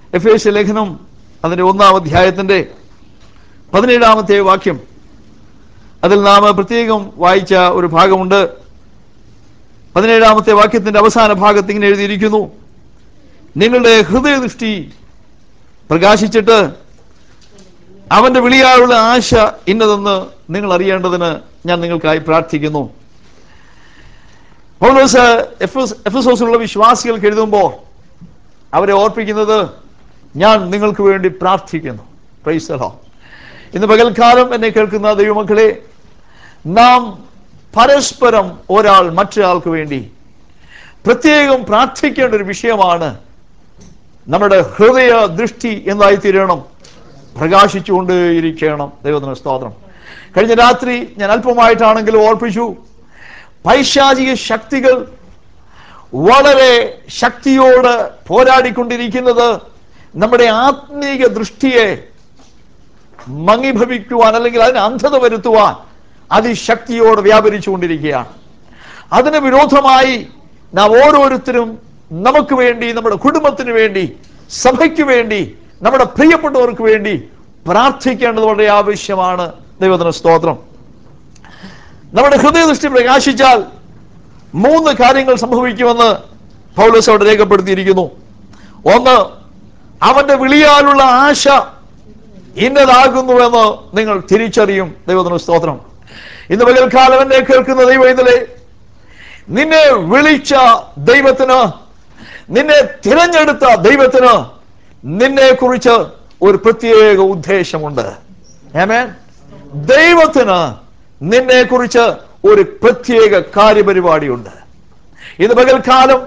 F S ലേഖനം അതിന്റെ ഒന്നാം അധ്യായത്തിന്റെ പതിനേഴാമത്തെ വാക്യം അതിൽ നാം പ്രത്യേകം വായിച്ച ഒരു ഭാഗമുണ്ട് പതിനേഴാമത്തെ വാക്യത്തിന്റെ അവസാന ഭാഗത്ത് ഇങ്ങനെ എഴുതിയിരിക്കുന്നു നിങ്ങളുടെ ഹൃദയദൃഷ്ടി പ്രകാശിച്ചിട്ട് അവന്റെ വിളിയായുള്ള ആശ ഇന്നതെന്ന് നിങ്ങൾ അറിയേണ്ടതിന് ഞാൻ നിങ്ങൾക്കായി പ്രാർത്ഥിക്കുന്നു പൗലോസ് എഫസോസിലുള്ള വിശ്വാസികൾക്ക് എഴുതുമ്പോൾ അവരെ ഓർപ്പിക്കുന്നത് ഞാൻ നിങ്ങൾക്ക് വേണ്ടി പ്രാർത്ഥിക്കുന്നു പ്രൈസലോ ഇന്ന് പകൽക്കാലം എന്നെ കേൾക്കുന്ന ദൈവമക്കളെ നാം പരസ്പരം ഒരാൾ മറ്റൊരാൾക്ക് വേണ്ടി പ്രത്യേകം പ്രാർത്ഥിക്കേണ്ട ഒരു വിഷയമാണ് നമ്മുടെ ഹൃദയ ദൃഷ്ടി എന്തായി തീരണം പ്രകാശിച്ചുകൊണ്ട് ഇരിക്കണം ദൈവത്തിന് സ്തോത്രം കഴിഞ്ഞ രാത്രി ഞാൻ അല്പമായിട്ടാണെങ്കിലും ഓർപ്പിച്ചു പൈശാചിക ശക്തികൾ വളരെ ശക്തിയോട് പോരാടിക്കൊണ്ടിരിക്കുന്നത് നമ്മുടെ ആത്മീക ദൃഷ്ടിയെ മങ്ങിഭവിക്കുവാൻ അല്ലെങ്കിൽ അതിന് അന്ധത വരുത്തുവാൻ അതിശക്തിയോട് വ്യാപരിച്ചുകൊണ്ടിരിക്കുകയാണ് അതിന് വിരോധമായി നാം ഓരോരുത്തരും നമുക്ക് വേണ്ടി നമ്മുടെ കുടുംബത്തിന് വേണ്ടി സഭയ്ക്ക് വേണ്ടി നമ്മുടെ പ്രിയപ്പെട്ടവർക്ക് വേണ്ടി പ്രാർത്ഥിക്കേണ്ടത് വളരെ ആവശ്യമാണ് ദൈവത്തിന് സ്തോത്രം നമ്മുടെ ഹൃദയദൃഷ്ടി പ്രകാശിച്ചാൽ മൂന്ന് കാര്യങ്ങൾ സംഭവിക്കുമെന്ന് പൗലോസ് അവിടെ രേഖപ്പെടുത്തിയിരിക്കുന്നു ഒന്ന് അവന്റെ വിളിയാലുള്ള ആശ ഇന്നതാകുന്നുവെന്ന് നിങ്ങൾ തിരിച്ചറിയും ദൈവത്തിന് സ്തോത്രം ഇന്ന് പകൽക്കാലം എന്നെ കേൾക്കുന്ന ദൈവത്തിലെ നിന്നെ വിളിച്ച ദൈവത്തിന് നിന്നെ തിരഞ്ഞെടുത്ത ദൈവത്തിന് നിന്നെ കുറിച്ച് ഒരു പ്രത്യേക ഉദ്ദേശമുണ്ട് ആമേൻ ദൈവത്തിന് നിന്നെ കുറിച്ച് ഒരു പ്രത്യേക കാര്യപരിപാടിയുണ്ട് ഇത് പകൽക്കാലം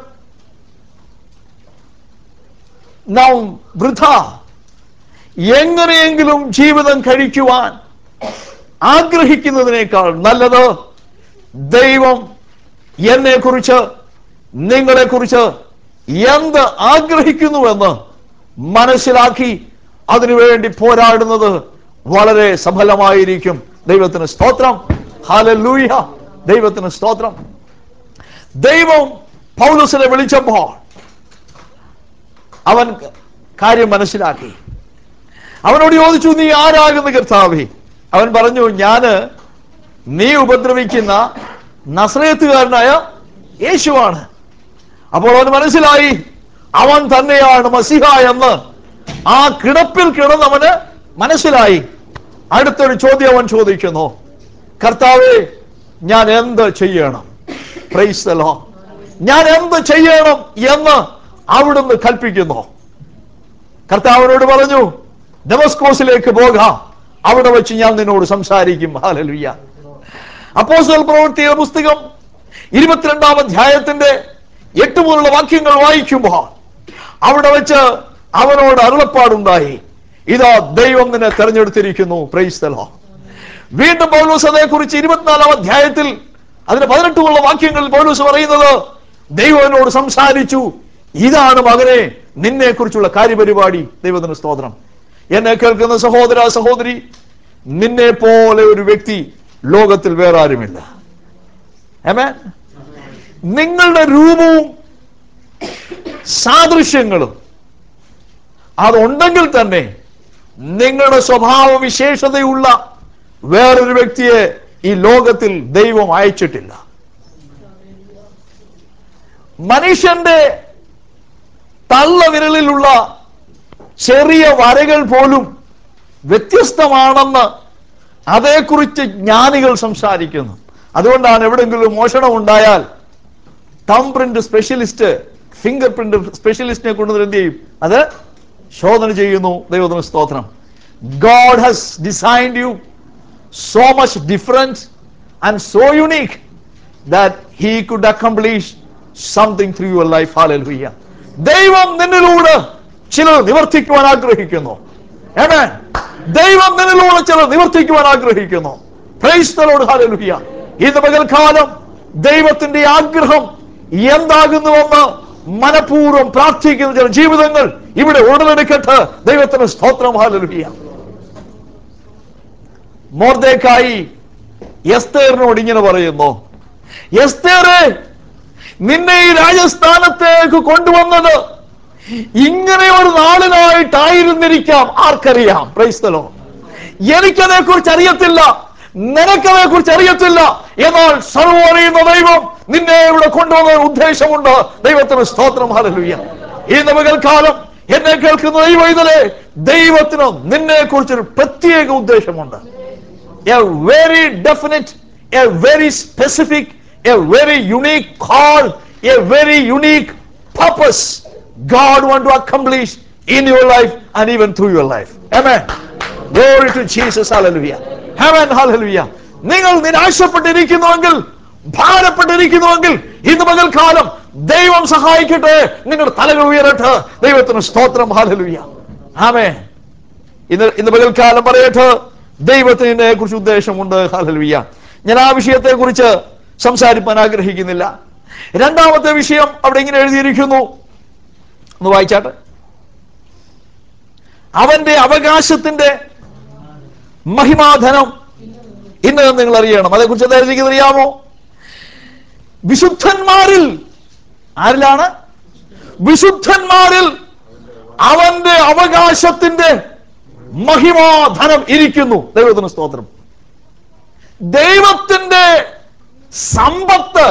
നാം വൃഥ എങ്ങനെയെങ്കിലും ജീവിതം കഴിക്കുവാൻ ആഗ്രഹിക്കുന്നതിനേക്കാൾ നല്ലത് ദൈവം എന്നെ കുറിച്ച് നിങ്ങളെ കുറിച്ച് എന്ത് ആഗ്രഹിക്കുന്നുവെന്ന് മനസ്സിലാക്കി അതിനുവേണ്ടി പോരാടുന്നത് വളരെ സഫലമായിരിക്കും ദൈവത്തിന് സ്തോത്രം ഹാലലൂയ ദൈവത്തിന് സ്തോത്രം ദൈവം പൗലുസിനെ വിളിച്ചപ്പോൾ അവൻ കാര്യം മനസ്സിലാക്കി അവനോട് ചോദിച്ചു നീ ആരാകുന്ന കർത്താവേ അവൻ പറഞ്ഞു ഞാന് നീ ഉപദ്രവിക്കുന്ന നസ്രയത്തുകാരനായ യേശുവാണ് അപ്പോൾ അവന് മനസ്സിലായി അവൻ തന്നെയാണ് മസിഹ എന്ന് ആ കിടപ്പിൽ കിടന്നവന് മനസ്സിലായി അടുത്തൊരു ചോദ്യം അവൻ ചോദിക്കുന്നു കർത്താവേ ഞാൻ എന്ത് ചെയ്യണം പ്രൈസ് the Lord. ഞാൻ എന്ത് ചെയ്യണം എന്ന് അവിടുന്ന് കൽപ്പിക്കുന്നു കർത്താവിനോട് പറഞ്ഞു ഡെമസ്കോസിലേക്ക് പോകാം അവിടെ വെച്ച് ഞാൻ നിന്നോട് സംസാരിക്കും ഹാലലുയ്യ അപ്പോസ്തല പ്രവൃത്തിയുടെ പുസ്തകം ഇരുപത്തിരണ്ടാം അധ്യായത്തിന്റെ എട്ട് മുതലുള്ള വാക്യങ്ങൾ വായിക്കുമ്പോൾ അവിടെ വെച്ച് അവനോട് അരുളപ്പാടുണ്ടായി ഇതാ ദൈവം നിന്നെ തെരഞ്ഞെടുത്തിരിക്കുന്നു പ്രൈസ്തലോ വീണ്ടും പൗലോസ് അതേക്കുറിച്ച് ഇരുപത്തിനാലാം അധ്യായത്തിൽ അതിന് പതിനെട്ടുമുള്ള വാക്യങ്ങളിൽ പൗലോസ് പറയുന്നത് ദൈവം എന്നോട് സംസാരിച്ചു ഇതാണ് മകനെ നിന്നെ കുറിച്ചുള്ള കാര്യപരിപാടി ദൈവത്തിന് സ്തോത്രം എന്നെ കേൾക്കുന്ന സഹോദര സഹോദരി നിന്നെ പോലെ ഒരു വ്യക്തി ലോകത്തിൽ വേറെ ആരുമില്ല Amen? നിങ്ങളുടെ രൂപവും സാദൃശ്യങ്ങളും അതുണ്ടെങ്കിൽ തന്നെ നിങ്ങളുടെ സ്വഭാവ വിശേഷതയുള്ള വേറൊരു വ്യക്തിയെ ഈ ലോകത്തിൽ ദൈവം അയച്ചിട്ടില്ല മനുഷ്യന്റെ തള്ളവിരലിലുള്ള ചെറിയ വരകൾ പോലും വ്യത്യസ്തമാണെന്ന് അതേക്കുറിച്ച് ജ്ഞാനികൾ സംസാരിക്കുന്നു അതുകൊണ്ടാണ് എവിടെയെങ്കിലും മോഷണം ഉണ്ടായാൽ thumb print specialist finger print സ്പെഷ്യലിസ്റ്റിനെ കൊണ്ടുവന്ന് എന്ത് ചെയ്യും അത് ശോധന ചെയ്യുന്നു ദൈവത്തിന് സ്തോത്രം God has designed you so much different and so unique that he could accomplish something through your life hallelujah ദൈവം നിന്നിലൂടെ ചിലർ നിവർത്തിക്കുവാൻ ആഗ്രഹിക്കുന്നു Amen. ദൈവം നിന്നിലൂടെ ചിലർ നിവർത്തിക്കുവാൻ ആഗ്രഹിക്കുന്നു പ്രൈസ്തലോട് ഹാലലുയ്യ ഇന്ന് പകൽക്കാലം ദൈവത്തിന്റെ ആഗ്രഹം എന്താകുന്നുവെന്ന് മനഃപൂർവ്വം പ്രാർത്ഥിക്കുന്ന ചില ജീവിതങ്ങൾ ഇവിടെ ഉടലെടുക്കട്ടെ ദൈവത്തിന് സ്തോത്രം ഹാലലുയ്യ മോർദേക്കായി എസ്തേറിനോട് ഇങ്ങനെ പറയുന്നു എസ്തേറെ നിന്നെ ഈ രാജസ്ഥാനത്തേക്ക് കൊണ്ടുവന്നത് ഇങ്ങനെ ഒരു നാളിനായി ആയിട്ടായിരുന്നിരിക്കാം ആർക്കറിയാം പ്രൈസ്തലോ എനിക്കതേ കുറിച്ച് അറിയത്തില്ല നിനക്കതേ കുറിച്ച് അറിയത്തില്ല എന്നാൽ സർവറിയുന്ന ദൈവം നിന്നെ ഇവിടെ കൊണ്ടുവന്ന ഒരു ഉദ്ദേശമുണ്ട് ദൈവത്തിന് സ്തോത്രം ഹല്ലേലൂയ ഈ പകൽക്കാലം എന്നെ കേൾക്കുന്ന ദൈവം ഇതിലെ ദൈവത്തിന് നിന്നെ കുറിച്ചൊരു പ്രത്യേക ഉദ്ദേശമുണ്ട് a very definite, a very specific, a very unique call, a very unique purpose God want to accomplish in your life and even through your life. Amen. Glory to Jesus. Hallelujah. Amen. Hallelujah. നിങ്ങൾ നിരാശപ്പെട്ടിരിക്കുന്നുവെങ്കിൽ ഭാരപ്പെട്ടിരിക്കുന്നുവെങ്കിൽ ഇന്ന് പകൽക്കാലം ദൈവം സഹായിക്കട്ടെ നിങ്ങളുടെ തലകൾ ഉയരട്ടെ ദൈവത്തിന് സ്തോത്രം ഹാലലുയ്യ ആമേ ഇന്ന് ഇന്ന് പകൽക്കാലം പറയട്ടെ ദൈവത്തിന് ഇതിനെ കുറിച്ച് ഉദ്ദേശമുണ്ട് ഹല്ലേലൂയ ഞാൻ ആ വിഷയത്തെ കുറിച്ച് സംസാരിപ്പാൻ ആഗ്രഹിക്കുന്നില്ല രണ്ടാമത്തെ വിഷയം അവിടെ ഇങ്ങനെ എഴുതിയിരിക്കുന്നു ഒന്ന് വായിച്ചാട്ടെ അവന്റെ അവകാശത്തിന്റെ മഹിമാധനം ഇന്ന് നിങ്ങൾ അറിയണം അതേക്കുറിച്ച് എന്താ എഴുതിയിരിക്കുന്നത് അറിയാമോ വിശുദ്ധന്മാരിൽ ആരിലാണ് വിശുദ്ധന്മാരിൽ അവന്റെ അവകാശത്തിന്റെ മഹിമാധനം ഇരിക്കുന്നു ദൈവത്തിന് സ്തോത്രം ദൈവത്തിന്റെ സമ്പത്ത്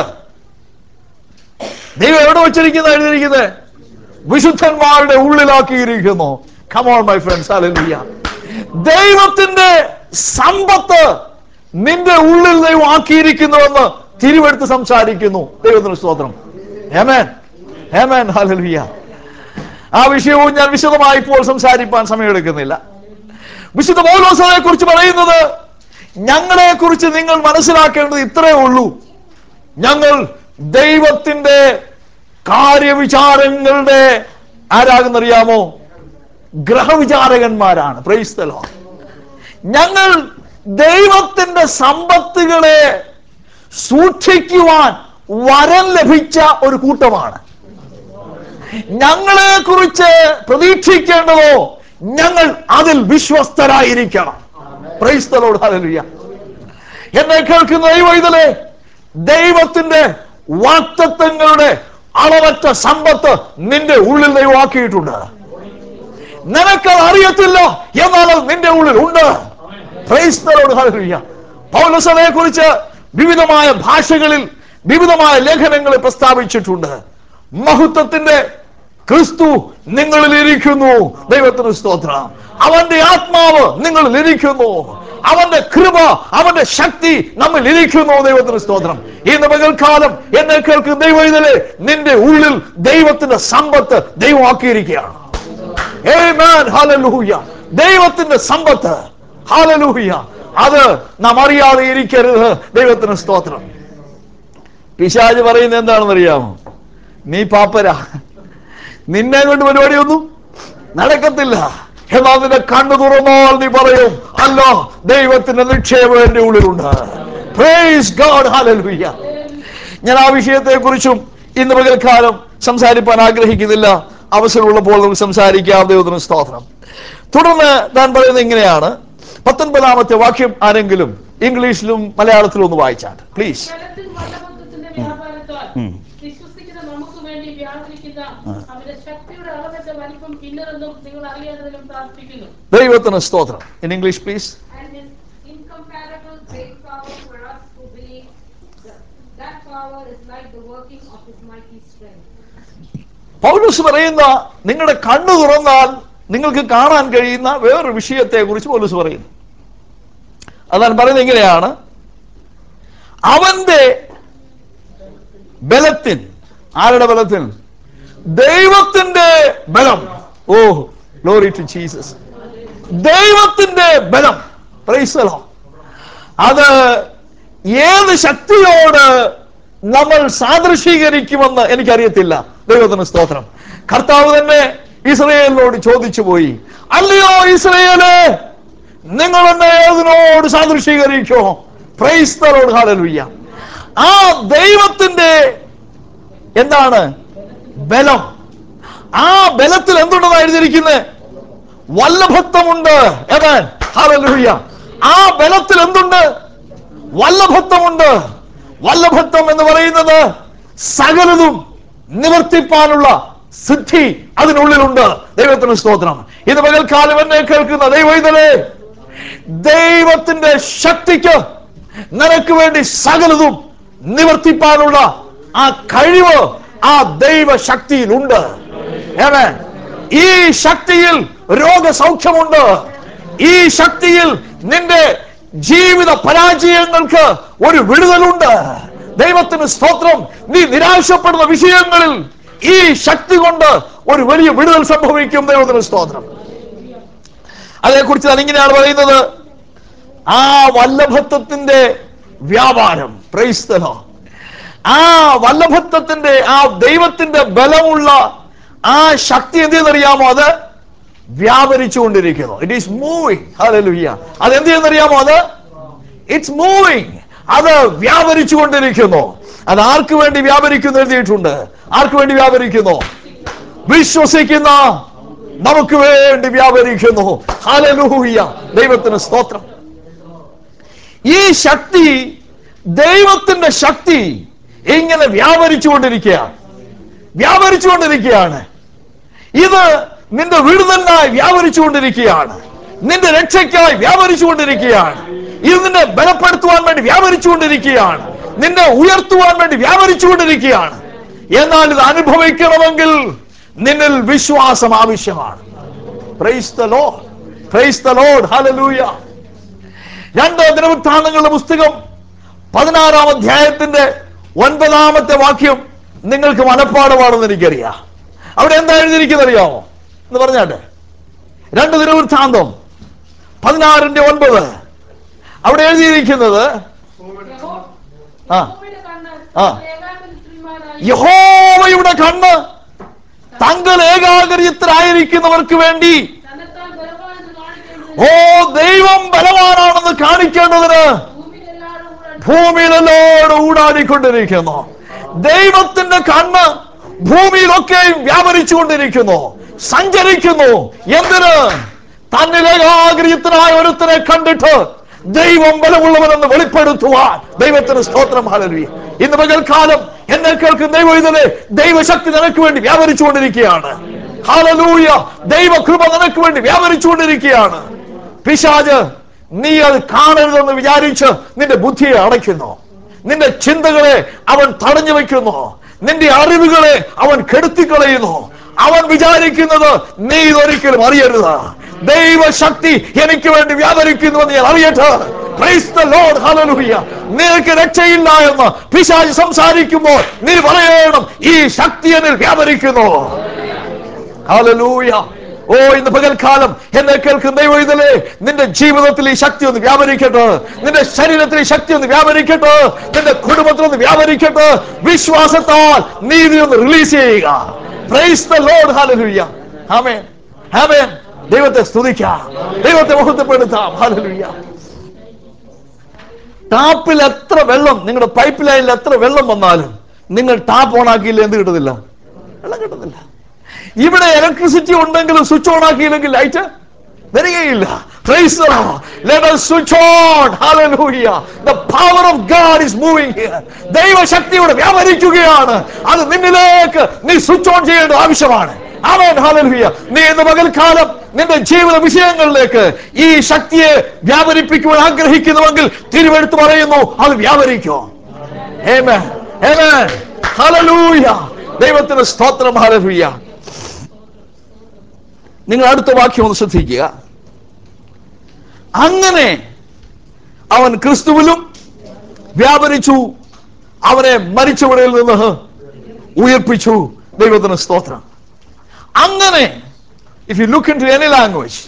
ദൈവം എവിടെ വെച്ചിരിക്കുന്ന എഴുതിയിരിക്കുന്നത് വിശുദ്ധന്മാരുടെ ഉള്ളിലാക്കിയിരിക്കുന്നു കമോൺ മൈ ഫ്രണ്ട്സ് ഹല്ലേലൂയ ദൈവത്തിന്റെ സമ്പത്ത് നിന്റെ ഉള്ളിൽ ദൈവം ആക്കിയിരിക്കുന്നുവെന്ന് തിരുവെടുത്ത് സംസാരിക്കുന്നു ദൈവത്തിന് സ്തോത്രം ഹേമേൻ ഹേമേൻ ഹല്ലേലൂയ ആ വിഷയവും ഞാൻ വിശദമായി ഇപ്പോൾ സംസാരിപ്പാൻ സമയമെടുക്കുന്നില്ല വിശുദ്ധ പൗലോസനെ കുറിച്ച് പറയുന്നത് ഞങ്ങളെ കുറിച്ച് നിങ്ങൾ മനസ്സിലാക്കേണ്ടത് ഇത്രയേ ഉള്ളൂ ഞങ്ങൾ ദൈവത്തിന്റെ കാര്യവിചാരങ്ങളുടെ ആരാകുന്നറിയാമോ ഗ്രഹവിചാരകന്മാരാണ് പ്രൈസ്തലോ ഞങ്ങൾ ദൈവത്തിന്റെ സമ്പത്തുകളെ സൂക്ഷിക്കുവാൻ വരം ലഭിച്ച ഒരു കൂട്ടമാണ് ഞങ്ങളെ കുറിച്ച് പ്രതീക്ഷിക്കേണ്ടതോ ഞങ്ങൾ അതിൽ വിശ്വസ്തരായിരിക്കണം പ്രൈസ്തലോട് ഹല്ലേലൂയ എന്നെ കേൾക്കുന്ന ദൈവത്തിലെ ദൈവത്തിന്റെ വാക്തത്വങ്ങളുടെ അളവറ്റ സമ്പത്ത് നിന്റെ ഉള്ളിൽ ദൈവമാക്കിയിട്ടുണ്ട് നിനക്കത് അറിയത്തില്ല എന്നാൽ അത് നിന്റെ ഉള്ളിൽ ഉണ്ട് ക്രൈസ്തലോട് ഹല്ലേലൂയ പൗലസനെ കുറിച്ച് വിവിധമായ ഭാഷകളിൽ വിവിധമായ ലേഖനങ്ങളിൽ പ്രസ്താവിച്ചിട്ടുണ്ട് മഹത്വത്തിന്റെ ക്രിസ്തു നിങ്ങളിൽ ഇരിക്കുന്നു ദൈവത്തിന് സ്തോത്രം അവന്റെ ആത്മാവ് നിങ്ങളിൽ ഇരിക്കുന്നു അവന്റെ കൃപ അവന്റെ ശക്തി നമ്മിൽ ഇരിക്കുന്നു ദൈവത്തിന് സ്തോത്രം ഇന്ന് പകൽക്കാലം എന്നെ കേൾക്കുന്ന ദൈവം ഇതിലെ നിന്റെ ഉള്ളിൽ ദൈവത്തിന്റെ സമ്പത്ത് ദൈവമാക്കിയിരിക്കുകയാണ് Amen. Hallelujah. ദൈവത്തിന്റെ സമ്പത്ത് ഹാലലൂഹ്യ അത് നാം അറിയാതെ ഇരിക്കരുത് ദൈവത്തിന് സ്തോത്രം പിശാജ് പറയുന്നത് എന്താണെന്ന് അറിയാമോ നീ പാപ്പരാ നിന്നെ കൊണ്ട് പരിപാടിയൊന്നും നടക്കത്തില്ല എന്നാൽ നിന്റെ കണ്ണു തുറന്നാൽ നീ പറയും അല്ല ദൈവത്തിന്റെ നിക്ഷേപം എന്റെ ഉള്ളിലുണ്ട് പ്രൈസ് ഗോഡ് ഹാലലൂഹ്യ ഞാൻ ആ വിഷയത്തെ കുറിച്ചും ഇന്ന് പകൽക്കാലം സംസാരിപ്പാൻ ആഗ്രഹിക്കുന്നില്ല അവസരമുള്ളപ്പോൾ നമുക്ക് സംസാരിക്കാം ദൈവത്തിന് സ്തോത്രം തുടർന്ന് താൻ പറയുന്നത് ഇങ്ങനെയാണ് പത്തൊൻപതാമത്തെ വാക്യം ആരെങ്കിലും ഇംഗ്ലീഷിലും മലയാളത്തിലും ഒന്ന് വായിച്ചാട്ട് പ്ലീസ് ജലത്തിൽ മല്ലമത്വത്തിന്റെ വ്യാപാരത്താൽ വിശ്വസിക്കുന്ന നമുക്ക് വേണ്ടി വ്യാപരിക്കുന്ന അവന്റെ ശക്തിയുടെ അളവറ്റ വലിപ്പം ഇന്നതെന്നും നിങ്ങൾ അറിയേണ്ടതിനും പ്രാർത്ഥിക്കുന്നു ദൈവത്തിന് സ്തോത്രം in English please and his incomparable great power for us who believe that, that power is like the working of his mighty strength. പൗലൂസ് പറയുന്ന നിങ്ങളുടെ കണ്ണു തുറന്നാൽ നിങ്ങൾക്ക് കാണാൻ കഴിയുന്ന വേറൊരു വിഷയത്തെ കുറിച്ച് പൗലൂസ് പറയുന്നു അതാണ് പറയുന്നത് ഇങ്ങനെയാണ് അവന്റെ ബലത്തിൻ ആരുടെ ബലത്തിൽ ദൈവത്തിന്റെ ബലം ഓ ഗ്ലോറി ടു ജീസസ് ദൈവത്തിന്റെ ബലം പ്രൈസലോ അത് ഏത് ശക്തിയോട് നമ്മൾ സാദൃശീകരിക്കുമെന്ന് എനിക്കറിയത്തില്ല ദൈവത്തിന് സ്തോത്രം കർത്താവ് തന്നെ ഇസ്രയേലിനോട് ചോദിച്ചു പോയി അല്ലയോ ഇസ്രയേല് നിങ്ങൾ എന്നെ ഏതിനോട് സാദൃശീകരിക്കോ പ്രൈസ്തലോട് ഹാലലുയ്യ ആ ദൈവത്തിന്റെ എന്താണ് ബലം ആ ബലത്തിൽ എന്തുണ്ടെന്ന് എഴുതിയിരിക്കുന്നത് വല്ലഭത്വമുണ്ട് ഏതാൻ ഹാലലുയ്യ ആ ബലത്തിൽ എന്തുണ്ട് വല്ലഭത്വമുണ്ട് വല്ലഭത്വം എന്ന് പറയുന്നത് സകലതും നിവർത്തിപ്പാനുള്ള സിദ്ധി അതിനുള്ളിലുണ്ട് ദൈവത്തിന് സ്തോത്രം ഇത് പകൽക്കാലം എന്നെ കേൾക്കുന്ന ദൈവൈതലേ ദൈവത്തിന്റെ ശക്തിക്ക് നിനക്ക് വേണ്ടി സകലതും നിവർത്തിപ്പാനുള്ള ആ കഴിവ് ആ ദൈവശക്തിയിലുണ്ട് Amen. ഈ ശക്തിയിൽ രോഗസൗഖ്യമുണ്ട് ഈ ശക്തിയിൽ നിന്റെ ജീവിത പരാജയങ്ങൾക്ക് ഒരു വിടുതലുണ്ട് ദൈവത്തിന് സ്തോത്രം നീ നിരാശപ്പെടുന്ന വിഷയങ്ങളിൽ ഈ ശക്തി കൊണ്ട് ഒരു വലിയ വിടുതൽ സംഭവിക്കും ദൈവത്തിന് സ്തോത്രം അതേക്കുറിച്ച് ഇങ്ങനെയാണ് പറയുന്നത് ആ വല്ലഭത്വത്തിന്റെ വ്യാപാരം പ്രൈസ്തലോ ആ വല്ലഭത്വത്തിന്റെ ആ ദൈവത്തിന്റെ ബലമുള്ള ആ ശക്തി എന്ത് ചെയ്യുന്നറിയാമോ അത് വ്യാപരിച്ചുകൊണ്ടിരിക്കുന്നു ഇറ്റ് ഈസ് മൂവിങ് ഹല്ലേലൂയ അത് എന്ത് ചെയ്യുന്നറിയാമോ അത് ഇറ്റ്സ് മൂവിങ് അത് വ്യാപരിച്ചുകൊണ്ടിരിക്കുന്നു അത് ആർക്ക് വേണ്ടി വ്യാപരിക്കുന്നു എഴുതിയിട്ടുണ്ട് ആർക്ക് വേണ്ടി വ്യാപരിക്കുന്നു വിശ്വസിക്കുന്ന നമുക്ക് വേണ്ടി വ്യാപരിക്കുന്നു ഹല്ലേലൂയ ദൈവത്തിന് സ്തോത്രം ഈ ശക്തി ദൈവത്തിന്റെ ശക്തി ഇങ്ങനെ വ്യാപരിച്ചുകൊണ്ടിരിക്കുകയാണ് വ്യാപരിച്ചുകൊണ്ടിരിക്കുകയാണ് ഇത് നിന്റെ വിടുതലിനായി വ്യാപരിച്ചുകൊണ്ടിരിക്കുകയാണ് നിന്റെ രക്ഷയ്ക്കായി വ്യാപരിച്ചുകൊണ്ടിരിക്കുകയാണ് ഇത് നിന്നെ ബലപ്പെടുത്തുവാൻ വേണ്ടി വ്യാപരിച്ചുകൊണ്ടിരിക്കുകയാണ് നിന്നെ ഉയർത്തുവാൻ വേണ്ടി വ്യാപരിച്ചുകൊണ്ടിരിക്കുകയാണ് എന്നാൽ ഇത് അനുഭവിക്കണമെങ്കിൽ നിന്നിൽ വിശ്വാസം ആവശ്യമാണ് praise the lord praise the Lord hallelujah രണ്ട് ദിനവൃത്താന്തങ്ങളുടെ പുസ്തകം പതിനാറാം അധ്യായത്തിന്റെ ഒൻപതാമത്തെ വാക്യം നിങ്ങൾക്ക് മനഃപ്പാടമാണെന്ന് എനിക്കറിയാം അവിടെ എന്താ എഴുതിയിരിക്കുന്നത് അറിയാമോ എന്ന് പറഞ്ഞാട്ടെ രണ്ട് ദിനവൃത്താന്തം പതിനാറിന്റെ ഒൻപത് അവിടെ എഴുതിയിരിക്കുന്നത് യഹോ- ആ. യഹോവയുടെ കണ്ണ് ആ. ഏകാഗ്രസ്ത്രീമാരായി യഹോവയുടെ കണ്ണ് തങ്ങൾ ഏകാഗ്രയത്തിലായിരിക്കുന്നവർക്ക് വേണ്ടി തന്നെത്താൻ ബലവാനെന്ന് കാണിക്കേണ്ടതിന് ഓ ദൈവം ബലവാനാണെന്ന് കാണിക്കേണ്ടതിന് ഭൂമിയിലെല്ലാവരും കൂടെ ഭൂമിയിലെല്ലോടും ഊടാടിക്കൊണ്ടിരിക്കുന്നു ദൈവത്തിന്റെ കണ്ണ് ഭൂമിയിലൊക്കെയും വ്യാപരിച്ചുകൊണ്ടിരിക്കുന്നു സഞ്ചരിക്കുന്നു എന്തിന് തന്നിൽ ഏകാഗ്രയത്തിനായ ഒരുത്തനെ കണ്ടിട്ട് ദൈവം ബലമുള്ളവനെന്ന് വെളിപ്പെടുത്തുവാൻ ദൈവത്തിന് സ്തോത്രം ഹാലരുവി ഇന്ന് പകൽക്കാലം എന്നെ കേൾക്കുന്ന ദൈവം ഇതിലെ ദൈവശക്തി നിനക്ക് വേണ്ടി വ്യാപരിച്ചുകൊണ്ടിരിക്കുകയാണ് ഹാലലൂയ ദൈവകൃപ നിനക്ക് വേണ്ടി വ്യാപരിച്ചുകൊണ്ടിരിക്കുകയാണ് പിശാജ് നീ അത് കാണരുതെന്ന് വിചാരിച്ച് നിന്റെ ബുദ്ധിയെ അടയ്ക്കുന്നു നിന്റെ ചിന്തകളെ അവൻ തടഞ്ഞു വെക്കുന്നു നിന്റെ അറിവുകളെ അവൻ കെടുത്തിക്കളയുന്നു അവൻ വിചാരിക്കുന്നത് നീ ഇതൊരിക്കലും അറിയരുത് ദൈവശക്തി എനിക്ക് വേണ്ടി വ്യാപരിക്കുന്നുവെന്ന് ഞാൻ അറിയട്ടെ Praise the Lord. Hallelujah. നിനക്ക് രക്ഷയില്ല എന്ന് പിശാച് സംസാരിക്കുമ്പോൾ നീ പറയണം ഈ ശക്തി എന്നിൽ വ്യാപരിക്കുന്നു ഹല്ലേലൂയ ഓ ഇന്ന് പകൽക്കാലം എന്നെ കേൾക്കുന്ന ദൈവം ഇതിലെ നിന്റെ ജീവിതത്തിൽ ഈ ശക്തി ഒന്ന് വ്യാപരിക്കട്ടെ നിന്റെ ശരീരത്തിൽ ഈ ശക്തി ഒന്ന് വ്യാപരിക്കട്ടെ നിന്റെ കുടുംബത്തിൽ ഒന്ന് വ്യാപരിക്കട്ടെ വിശ്വാസത്താൽ നീതി ഒന്ന് റിലീസ് ചെയ്യുക praise the Lord hallelujah amen amen ദൈവത്തെ സ്തുതിക്കാം ദൈവത്തെ മഹത്വപ്പെടുത്താം ഹല്ലേലൂയ ടാപ്പിൽ എത്ര വെള്ളം നിങ്ങളുടെ പൈപ്പ് ലൈനിൽ എത്ര വെള്ളം വന്നാലും നിങ്ങൾ ടാപ്പ് ഓൺ ആക്കിയില്ല എന്ത് കിട്ടുന്നില്ല വെള്ളം കിട്ടുന്നില്ല ഇവിടെ ഇലക്ട്രിസിറ്റി ഉണ്ടെങ്കിലും സ്വിച്ച് ഓൺ ആക്കിയില്ലെങ്കിൽ ലൈറ്റ് വരികയില്ല Praise the Lord. Let us switch on. Hallelujah. The power of God is moving here. ദൈവശക്തിയുടെ വ്യാപരിക്കുകയാണ് അത് നിന്നിലേക്ക് നീ സ്വിച്ച് ഓൺ ചെയ്യേണ്ട ആവശ്യമാണ് ആമേൻ ഹല്ലേലൂയ നീ ഇന്ന് പകൽക്കാലം നിന്റെ ജീവിത വിഷയങ്ങളിലേക്ക് ഈ ശക്തിയെ വ്യാപരിപ്പിക്കുവാൻ ആഗ്രഹിക്കുന്നുവെങ്കിൽ തിരുവെടുത്ത് പറയുന്നു അത് വ്യാപരിക്കും Amen. Amen. Hallelujah. ദൈവത്തിന് സ്തോത്രം ഹല്ലേലൂയ നിങ്ങൾ അടുത്ത വാക്യം ഒന്ന് ശ്രദ്ധിക്കുക അങ്ങനെ അവൻ ക്രിസ്തുവിലും വ്യാപരിച്ചു അവനെ മരിച്ചവരിൽ നിന്ന് ഉയർപ്പിച്ചു ദൈവത്തിന് സ്തോത്രം അങ്ങനെ if you look into any language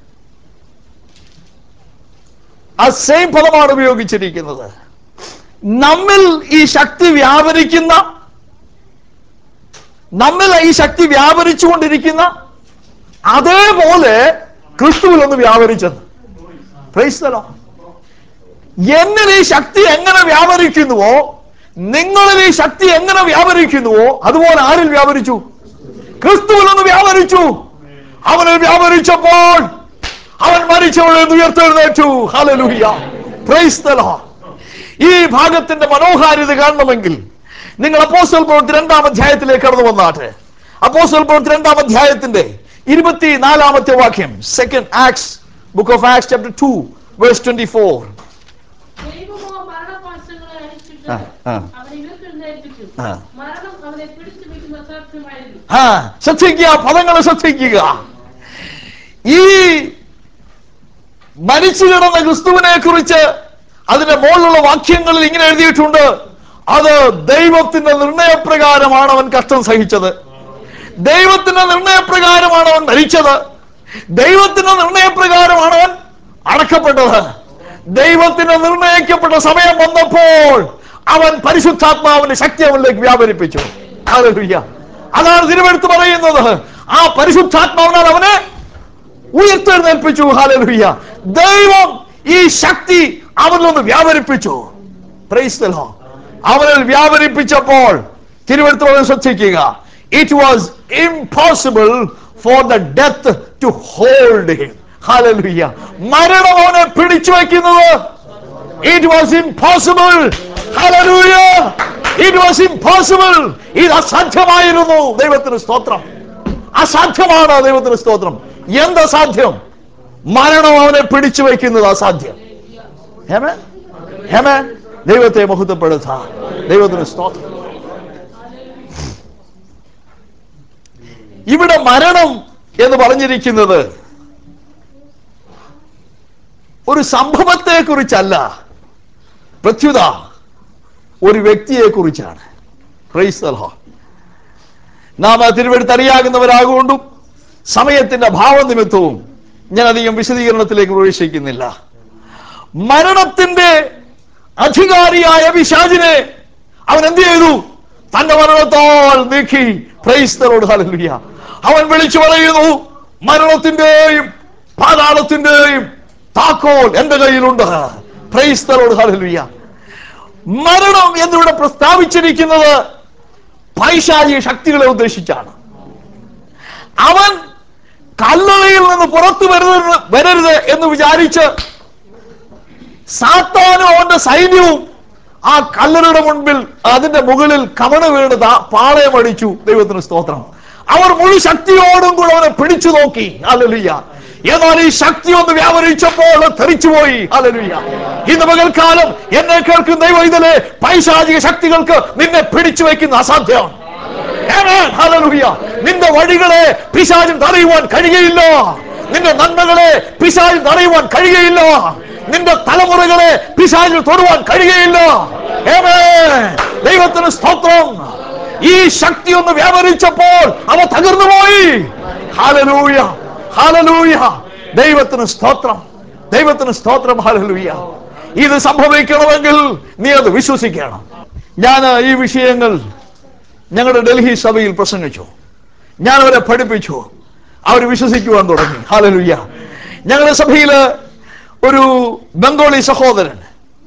ആ സെയിം പദമാണ് ഉപയോഗിച്ചിരിക്കുന്നത് നമ്മിൽ ഈ ശക്തി വ്യാപരിക്കുന്ന നമ്മിൽ ഈ ശക്തി വ്യാപരിച്ചുകൊണ്ടിരിക്കുന്ന അതേപോലെ ക്രിസ്തുവിൽ ഒന്ന് വ്യാപരിച്ചത് Praise the Lord. എന്നിൽ ഈ ശക്തി എങ്ങനെ വ്യാപരിക്കുന്നുവോ നിങ്ങളിൽ ഈ ശക്തി എങ്ങനെ വ്യാപരിക്കുന്നുവോ അതുപോലെ ആരിൽ വ്യാപരിച്ചു ക്രിസ്തുവിൽ ഒന്ന് വ്യാപരിച്ചു അവനിൽ വ്യാപരിച്ചപ്പോൾ അവൻ മരിച്ചവളിൽ നിന്ന് ഉയർത്തെഴുന്നേറ്റു ഹല്ലേലൂയ പ്രൈസ് ദ ലോർഡ് ഈ ഭാഗത്തിന്റെ മനോഹാരിത കാണണമെങ്കിൽ നിങ്ങൾ അപ്പോസ്റ്റൽ പ്രവൃത്തി രണ്ടാം അധ്യായത്തിലേക്ക് കടന്നു വന്നാട്ടെ അപ്പോസ്തല പ്രവൃത്തി രണ്ടാം അധ്യായത്തിന്റെ ഇരുപത്തിനാലാമത്തെ വാക്യം second acts book of acts chapter two verse twenty four ദൈവമോ മരണപാശങ്ങളെ അഴിച്ചിട്ട് ആ, ആ. അവനെ ഉയർത്തെഴുന്നേൽപ്പിച്ചു ആ. മരണം അവനെ പിടിച്ചു വെക്കുന്ന അസാധ്യമായിരുന്നു ആ ശ്രദ്ധിക്കുക പദങ്ങൾ ശ്രദ്ധിക്കുക ഈ മരിച്ചു കിടന്ന ക്രിസ്തുവിനെ കുറിച്ച് അതിന്റെ മുകളിലുള്ള വാക്യങ്ങളിൽ ഇങ്ങനെ എഴുതിയിട്ടുണ്ട് അത് ദൈവത്തിന്റെ നിർണയപ്രകാരമാണ് അവൻ കഷ്ടം സഹിച്ചത് ദൈവത്തിന്റെ നിർണയപ്രകാരമാണ് അവൻ മരിച്ചത് ദൈവത്തിന്റെ നിർണയപ്രകാരമാണ് അവൻ അടക്കപ്പെട്ടത് ദൈവത്തിന് നിർണയിക്കപ്പെട്ട സമയം വന്നപ്പോൾ അവൻ പരിശുദ്ധാത്മാവിന്റെ ശക്തി അവനിലേക്ക് വ്യാപരിപ്പിച്ചു ഹല്ലേലൂയ. അതാണ് തിരുവെടുത്ത് പറയുന്നത് ആ പരിശുദ്ധാത്മാവിനാൽ അവനെ ഉയർത്തെഴുന്നേൽപ്പിച്ചു ഹാലലുയ്യ ദൈവം ഈ ശക്തി അവനിലൊന്ന് വ്യാപരിപ്പിച്ചു Praise the Lord. അവനിൽ വ്യാപരിപ്പിച്ചപ്പോൾ തിരുവനന്തപുരം വളരെ ശ്രദ്ധിക്കുക it was impossible for the death to hold him hallelujah മരണം അവനെ പിടിച്ചു വയ്ക്കുന്നത് it was impossible hallelujah it was impossible ഇത് അസാധ്യമായിരുന്നു ദൈവത്തിന് സ്തോത്രം അസാധ്യമാണ് ദൈവത്തിന് സ്തോത്രം എന്ത് അസാധ്യം മരണം അവനെ പിടിച്ചു വയ്ക്കുന്നത് അസാധ്യം ഹേമേ ഹേമേ ദൈവത്തെ മഹത്വപ്പെടുത്ത ദൈവത്തിന് സ്തോത്രം ഇവിടെ മരണം എന്ന് പറഞ്ഞിരിക്കുന്നത് ഒരു സംഭവത്തെ കുറിച്ചല്ല പ്രത്യുത ഒരു വ്യക്തിയെ കുറിച്ചാണ് പ്രൈസ് ദ ലോർഡ് നാം ആ തിരുവെടുത്ത് അറിയാകുന്നവരാകൊണ്ടും സമയത്തിന്റെ ഭാവനിമിത്തവും ഞാൻ അധികം വിശദീകരണത്തിലേക്ക് പ്രവേശിക്കുന്നില്ല മരണത്തിന്റെ അധികാരിയായ പിശാചിനെ അവൻ എന്ത് ചെയ്തു തന്റെ മരണത്താൽ നീക്കി പ്രൈസ്തലോട് ഹല്ലേലൂയ അവൻ വിളിച്ചു പറയുന്നു മരണത്തിന്റെയും പാതാളത്തിന്റെയും താക്കോൽ എന്റെ കയ്യിലുണ്ട് പ്രൈസ്തലോട് ഹല്ലേലൂയ മരണം എന്നിവിടെ പ്രസ്താവിച്ചിരിക്കുന്നത് പൈശാചിക ശക്തികളെ ഉദ്ദേശിച്ചാണ് അവൻ കല്ലറയിൽ നിന്ന് പുറത്തു വരുന്നത് വരരുത് എന്ന് വിചാരിച്ച് സാത്താനും അവന്റെ സൈന്യവും ആ കല്ലറയുടെ മുൻപിൽ അതിന്റെ മുകളിൽ കവണ വീണ് ദാ- പാളയമടിച്ചു ദൈവത്തിന് സ്തോത്രം അവർ മുഴു ശക്തിയോടും കൂടെ അവനെ പിടിച്ചു നോക്കി അലലുയ്യ എന്നാൽ ഈ ശക്തി ഒന്ന് വ്യാപരിച്ചപ്പോൾ തെറിച്ചുപോയി അലലുയ്യ ഇന്ന് പകൽക്കാലം എന്നെ കേൾക്കുന്ന ദൈവം ഇതിലെ പൈശാചിക ശക്തികൾക്ക് നിന്നെ പിടിച്ചു വയ്ക്കുന്ന അസാധ്യമാണ് Amen. Hallelujah. നിന്റെ വഴികളെ പിശാചിന് തടയുവാൻ കഴിയുകയില്ല നിന്റെ നന്മകളെ പിശാചിന് തടയുവാൻ കഴിയുകയില്ല നിന്റെ തലമുറകളെ പിശാചിന് തൊടുവാൻ കഴിയുകയില്ല Amen. ദൈവത്തിന് സ്തോത്രം ഈ ശക്തി ഒന്ന് വ്യാപരിച്ചപ്പോൾ അവ തകർന്നു പോയി ഹാലലൂയ ഹാലലൂയ ദൈവത്തിന് സ്തോത്രം ദൈവത്തിന് സ്തോത്രം ഹാലലൂയ ഇത് സംഭവിക്കണമെങ്കിൽ നീ അത് വിശ്വസിക്കണം ഞാൻ ഈ വിഷയങ്ങൾ ഞങ്ങളുടെ ഡൽഹി സഭയിൽ പ്രസംഗിച്ചു ഞാൻ അവരെ പഠിപ്പിച്ചു അവർ വിശ്വസിക്കുവാൻ തുടങ്ങി ഹാലലുയ്യ ഞങ്ങളുടെ സഭയില് ഒരു ബംഗാളി സഹോദരൻ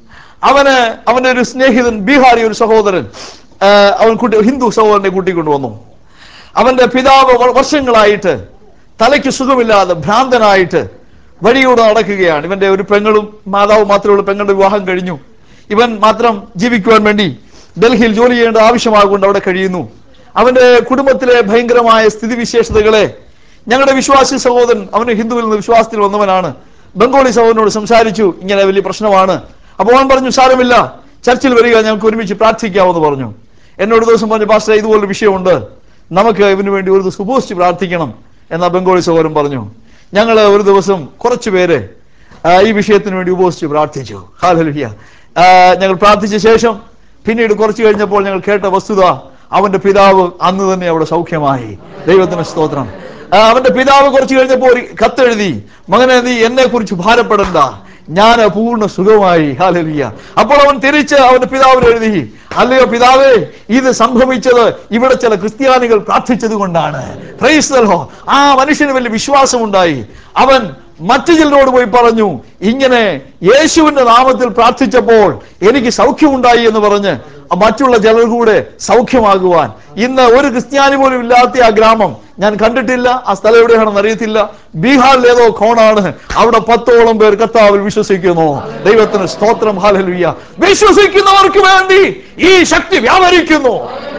അവന് അവന്റെ ഒരു സ്നേഹിതൻ ബീഹാറി ഒരു സഹോദരൻ ആ, അവൻ കൂട്ടി ഹിന്ദു സഹോദരനെ കൂട്ടിക്കൊണ്ടുവന്നു അവന്റെ പിതാവ് വ- വർഷങ്ങളായിട്ട് തലയ്ക്ക് സുഖമില്ലാതെ ഭ്രാന്തനായിട്ട് വഴിയൂടെ നടക്കുകയാണ് ഇവന്റെ ഒരു പെങ്ങളും മാതാവ് മാത്രമുള്ള പെങ്ങളുടെ വിവാഹം കഴിഞ്ഞു ഇവൻ മാത്രം ജീവിക്കുവാൻ വേണ്ടി ഡൽഹിയിൽ ജോലി ചെയ്യേണ്ട ആവശ്യമാകൊണ്ട് അവിടെ കഴിയുന്നു അവന്റെ കുടുംബത്തിലെ ഭയങ്കരമായ സ്ഥിതിവിശേഷതകളെ ഞങ്ങളുടെ വിശ്വാസി സഹോദരൻ അവന് ഹിന്ദുവിൽ നിന്ന് വിശ്വാസത്തിൽ വന്നവനാണ് ബംഗാളി സഹോദരനോട് സംസാരിച്ചു ഇങ്ങനെ വലിയ പ്രശ്നമാണ് അപ്പോൾ അവൻ പറഞ്ഞു സാരമില്ല ചർച്ചിൽ വരിക ഞങ്ങൾക്ക് ഒരുമിച്ച് പ്രാർത്ഥിക്കാമെന്ന് പറഞ്ഞു എന്നോട് ഒരു ദിവസം പറഞ്ഞു പാസ്റ്റർ ഇതുപോലൊരു വിഷയമുണ്ട് നമുക്ക് ഇവന് വേണ്ടി ഒരു ദിവസം ഉപയോഗിച്ച് പ്രാർത്ഥിക്കണം എന്ന ബംഗാളി സഹോദരൻ പറഞ്ഞു ഞങ്ങൾ ഒരു ദിവസം കുറച്ചു പേര് ആ, ഈ വിഷയത്തിന് വേണ്ടി ഉപയോഗിച്ച് പ്രാർത്ഥിച്ചു ഹാലലുഹ്യ ഞങ്ങൾ പ്രാർത്ഥിച്ച ശേഷം പിന്നീട് കുറച്ചു കഴിഞ്ഞപ്പോൾ ഞങ്ങൾ കേട്ട വസ്തുത അവന്റെ പിതാവ് അന്ന് തന്നെ അവിടെ സൗഖ്യമായി ദൈവത്തിന് സ്തോത്രം ആ, അവന്റെ പിതാവ് കുറച്ചു കഴിഞ്ഞപ്പോൾ ഒരു കത്തെഴുതി മകനെ നീ എന്നെ കുറിച്ച് ഭാരപ്പെടണ്ട ഞാൻ പൂർണ്ണ സുഖമായി ഹാലലിയ അപ്പോൾ അവൻ തിരിച്ച് അവന്റെ പിതാവിന് എഴുതി അല്ലയോ പിതാവേ ഇത് സംഭവിച്ചത് ഇവിടെ ചില ക്രിസ്ത്യാനികൾ പ്രാർത്ഥിച്ചത് കൊണ്ടാണ് Praise the Lord. ആ മനുഷ്യന് വലിയ വിശ്വാസമുണ്ടായി അവൻ മറ്റു ചിലരോട് പോയി പറഞ്ഞു ഇങ്ങനെ യേശുവിന്റെ നാമത്തിൽ പ്രാർത്ഥിച്ചപ്പോൾ എനിക്ക് സൗഖ്യമുണ്ടായി എന്ന് പറഞ്ഞ് മറ്റുള്ള ചിലർ കൂടെ സൗഖ്യമാകുവാൻ ഇന്ന് ഒരു ക്രിസ്ത്യാനി പോലും ഇല്ലാത്ത ആ ഗ്രാമം ഞാൻ കണ്ടിട്ടില്ല ആ സ്ഥലം എവിടെയാണെന്ന് അറിയത്തില്ല ബീഹാറിൽ ഏതോ കോണാണ് അവിടെ പത്തോളം പേർ കർത്താവിൽ വിശ്വസിക്കുന്നു ദൈവത്തിന് സ്തോത്രം ഹാലലുയ്യ വിശ്വസിക്കുന്നവർക്ക് വേണ്ടി ഈ ശക്തി വ്യാപരിക്കുന്നു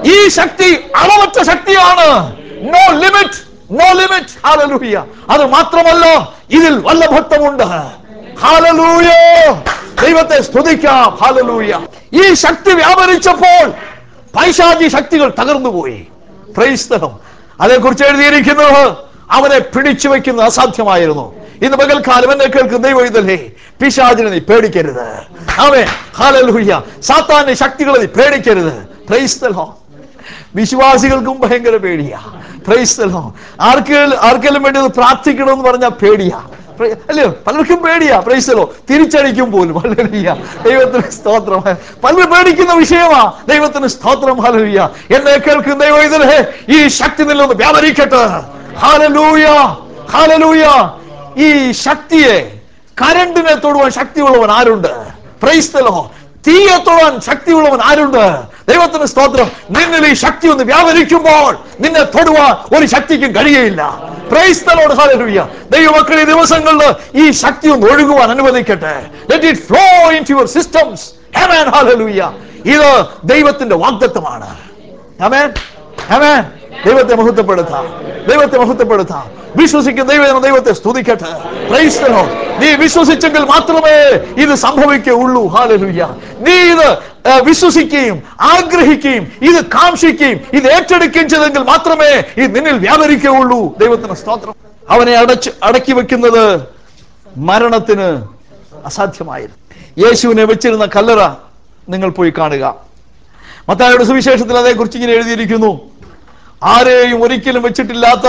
ഈ ശക്തി അളവറ്റ ശക്തിയാണ് no limit no limit hallelujah അത് മാത്രമല്ല ഇതിൽ വല്ലഭത്വമുണ്ട് ഹാലലൂയ ദൈവത്തെ സ്തുതിക്കാം ഹാലലൂയ ഈ ശക്തി വ്യാപരിച്ചപ്പോൾ പൈശാചി ശക്തികൾ തകർന്നുപോയി പ്രൈസ്തലം അതേക്കുറിച്ച് എഴുതിയിരിക്കുന്നത് അവനെ പിടിച്ചു വെക്കുന്നത് അസാധ്യമായിരുന്നു ഇന്ന് പകൽക്കാലം എന്നെ കേൾക്കുന്ന ദൈവം ഇതല്ലേ പിശാചിനെ നീ പേടിക്കരുത് അവൻ ഹാലലൂയ സാത്താന്റെ ശക്തികളെ നീ പേടിക്കരുത് പ്രൈസ്തലോ വിശ്വാസികൾക്കും ഭയങ്കര പേടിയാ പ്രൈസ്തലോ ആർക്കെങ്കിലും ആർക്കെങ്കിലും വേണ്ടി ഒന്ന് പ്രാർത്ഥിക്കണമെന്ന് പറഞ്ഞാൽ പേടിയാ പ്രൈ- അല്ലയോ പലർക്കും പേടിയാ പ്രൈസ്തലോ തിരിച്ചടിക്കും പോലും ഹല്ലേലൂയ ദൈവത്തിന് സ്തോത്രം പലരും പേടിക്കുന്ന വിഷയമാ ദൈവത്തിന് സ്തോത്രം ഹല്ലേലൂയ എന്നെ കേൾക്കുന്ന ദൈവം ഇതിലെ ഈ ശക്തി നിലൊന്ന് വ്യാപരിക്കട്ടെ ഹാലലൂയ ഹാലലൂയ ഈ ശക്തിയെ കരണ്ടിനെ തൊടുവാൻ ശക്തിയുള്ളവൻ ആരുണ്ട് പ്രൈസ്തലോ തീയെ തൊടാൻ ശക്തിയുള്ളവൻ ആരുണ്ട് ദൈവത്തിന് സ്തോത്രം നിന്നിൽ ഈ ശക്തി ഒന്ന് വ്യാപരിക്കുമ്പോൾ നിന്നെ തൊടുവാൻ ഒരു ശക്തിക്കും കഴിയുകയില്ല പ്രൈസ്തലോട് ഹാലലൂയ ദൈവമക്കൾ ഈ ദിവസങ്ങളിൽ ഈ ശക്തി ഒന്ന് ഒഴുകുവാൻ അനുവദിക്കട്ടെ let it flow in your systems heaven hallelujah ഇത് ദൈവത്തിന്റെ വാഗ്ദത്തമാണ് ആമേൻ ആമേൻ ദൈവത്തെ മഹത്വപ്പെടുത്താം ദൈവത്തെ മഹത്വപ്പെടുത്താം വിശ്വസിക്കുന്ന ദൈവം ദൈവത്തെ സ്തുതിക്കട്ടെ Praise the Lord. നീ വിശ്വസിച്ചെങ്കിൽ മാത്രമേ ഇത് സംഭവിക്കുകയുള്ളൂ ഹാലലുയ്യ നീ ഇത് ഏർ, വിശ്വസിക്കുകയും ആഗ്രഹിക്കുകയും ഇത് കാക്ഷിക്കുകയും ഇത് ഏറ്റെടുക്കുകയും ചെയ്തെങ്കിൽ മാത്രമേ ഇത് നിന്നിൽ വ്യാപരിക്കുകയുള്ളൂ ദൈവത്തിന് സ്തോത്രം അവനെ അടച്ച് അടക്കി വെക്കുന്നത് മരണത്തിന് അസാധ്യമായിരുന്നു യേശുവിനെ വെച്ചിരുന്ന കല്ലറ നിങ്ങൾ പോയി കാണുക മത്തായുടെ സുവിശേഷത്തിൽ അതേക്കുറിച്ച് ഇങ്ങനെ എഴുതിയിരിക്കുന്നു ആരെയും ഒരിക്കലും വെച്ചിട്ടില്ലാത്ത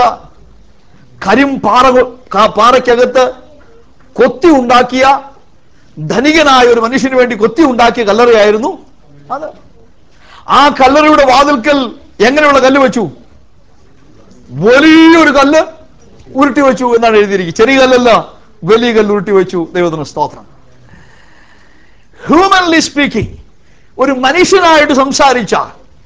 കരിം പാറ ക- പാറയ്ക്കകത്ത് കൊത്തി ഉണ്ടാക്കിയ ധനികനായ ഒരു മനുഷ്യന് വേണ്ടി കൊത്തി ഉണ്ടാക്കിയ കല്ലറയായിരുന്നു അത് ആ കല്ലറയുടെ വാതിൽക്കൽ എങ്ങനെയുള്ള കല്ല് വെച്ചു വലിയൊരു കല്ല് ഉരുട്ടി വെച്ചു എന്നാണ് എഴുതിയിരിക്കുന്നത് ചെറിയ കല്ലല്ല വലിയ കല്ല് ഉരുട്ടി വെച്ചു ദൈവത്തിന് സ്തോത്രം ഹ്യൂമൻലി സ്പീക്കിംഗ് ഒരു മനുഷ്യനായിട്ട് സംസാരിച്ച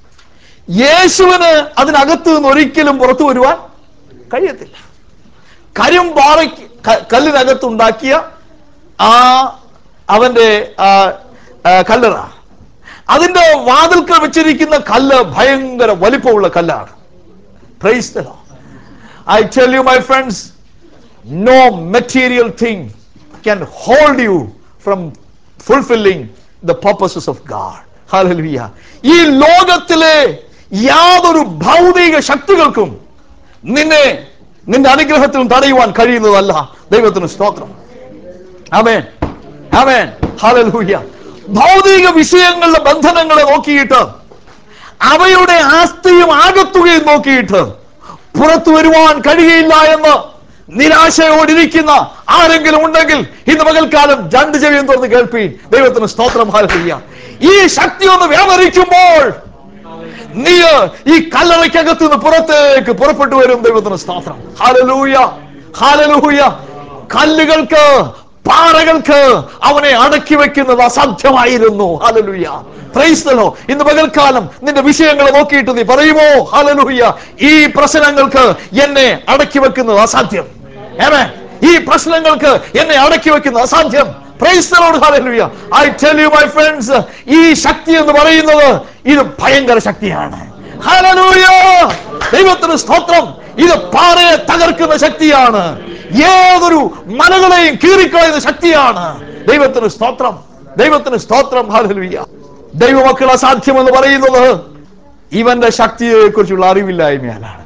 യേശുവിന് അതിനകത്ത് നിന്ന് ഒരിക്കലും പുറത്തു വരുവാൻ കഴിയത്തില്ല കരിം പാറയ്ക്ക് ക- കല്ലിനകത്ത് ഉണ്ടാക്കിയ ആ അവന്റെ ആ, ആ, കല്ലറ അതിന്റെ വാതിൽക്കൽ വെച്ചിരിക്കുന്ന കല്ല് ഭയങ്കര വലിപ്പമുള്ള കല്ലാണ് praise the Lord. I tell you, my friends, no material thing can hold you from fulfilling the purposes of God. Hallelujah. ഈ ലോകത്തിലെ യാതൊരു ഭൗതിക ശക്തികൾക്കും നിന്നെ നിന്റെ അനുഗ്രഹത്തിലും തടയുവാൻ കഴിയുന്നതല്ല ദൈവത്തിന് സ്തോത്രം അമേൻ അമേൻ ഹല്ലേലൂയ ഭൗതിക വിഷയങ്ങളുടെ ബന്ധനങ്ങളെ നോക്കിയിട്ട് അവയുടെ ആസ്തിയും ആകത്തുകയും നോക്കിയിട്ട് പുറത്തു വരുവാൻ കഴിയില്ല എന്ന് നിരാശയോടിരിക്കുന്ന ആരെങ്കിലും ഉണ്ടെങ്കിൽ ഇന്ന് പകൽക്കാലം രണ്ട് ചെവിയും തുറന്ന് കേൾപ്പീൻ ദൈവത്തിന് സ്തോത്രം ഹാലയ്യ ഈ ശക്തി ഒന്ന് വ്യാപരിക്കുമ്പോൾ നീ ഈ കല്ലറയ്ക്കകത്ത് നിന്ന് പുറത്തേക്ക് പുറപ്പെട്ടു വരും ദൈവത്തിന് സ്തോത്രം ഹാലലൂയ ഹാലലൂയ കല്ലുകൾക്ക് പാറകൾക്ക് അവനെ അടക്കി വെക്കുന്നത് അസാധ്യമായിരുന്നു ഹാലലൂയ പ്രൈസ്തലോ ഇന്ന് പകൽക്കാലം നിന്റെ വിഷയങ്ങളെ നോക്കിയിട്ട് നീ പറയുമോ ഹാലലൂയ ഈ പ്രശ്നങ്ങൾക്ക് എന്നെ അടക്കി വെക്കുന്നത് അസാധ്യം ഏമേ ഈ പ്രശ്നങ്ങൾക്ക് എന്നെ അടക്കി വെക്കുന്നത് അസാധ്യം praise the Lord hallelujah I tell you my friends ഈ ശക്തി എന്ന് പറയുന്നത് ഇത് ഭയങ്കര ശക്തിയാണ് ഹല്ലേലൂയ ദൈവത്തിന് സ്തോത്രം ഇത് പാറയെ തകർക്കുന്ന ശക്തിയാണ് ഏതൊരു മലകളെയും കീറിക്കളയുന്ന ശക്തിയാണ് ദൈവത്തിന് സ്തോത്രം ദൈവത്തിന് സ്തോത്രം ഹല്ലേലൂയ ദൈവമക്കൾ അസാധ്യമെന്ന് പറയുന്നത് ഇവന്റെ ശക്തിയെ കുറിച്ചുള്ള അറിവില്ലായ്മയാലാണ്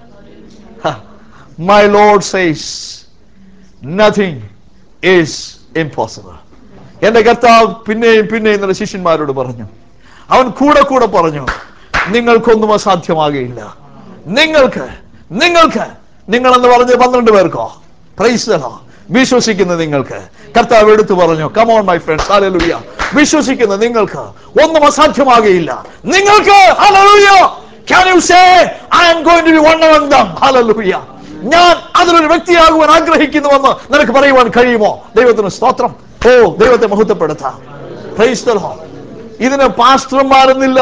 my Lord says nothing is impossible എന്റെ കർത്താവ് പിന്നെയും പിന്നെയും എന്റെ ശിഷ്യന്മാരോട് പറഞ്ഞു അവൻ കൂടെ കൂടെ പറഞ്ഞു നിങ്ങൾക്കൊന്നും അസാധ്യമാകുകയില്ല നിങ്ങൾക്ക് നിങ്ങൾക്ക് നിങ്ങൾ എന്ന് പറഞ്ഞ് പന്ത്രണ്ട് പേർക്കോ പ്രൈസലോ വിശ്വസിക്കുന്ന നിങ്ങൾക്ക് കർത്താവ് എടുത്തു പറഞ്ഞു കമോൺ മൈ ഫ്രണ്ട്സ് ഹല്ലേലൂയ വിശ്വസിക്കുന്ന നിങ്ങൾക്ക് ഒന്നും അസാധ്യമാകുകയില്ല നിങ്ങൾക്ക് hallelujah can you say i am going to be one among them hallelujah ഞാൻ അതിലൊരു വ്യക്തിയാകുവാൻ ആഗ്രഹിക്കുന്നുവെന്ന് നിനക്ക് പറയുവാൻ കഴിയുമോ ദൈവത്തിന് സ്തോത്രം ഓ ദൈവത്തെ മഹത്വപ്പെടുത്താം Praise the Lord. ഇതിന് പാസ്റ്റർമാരെന്നില്ല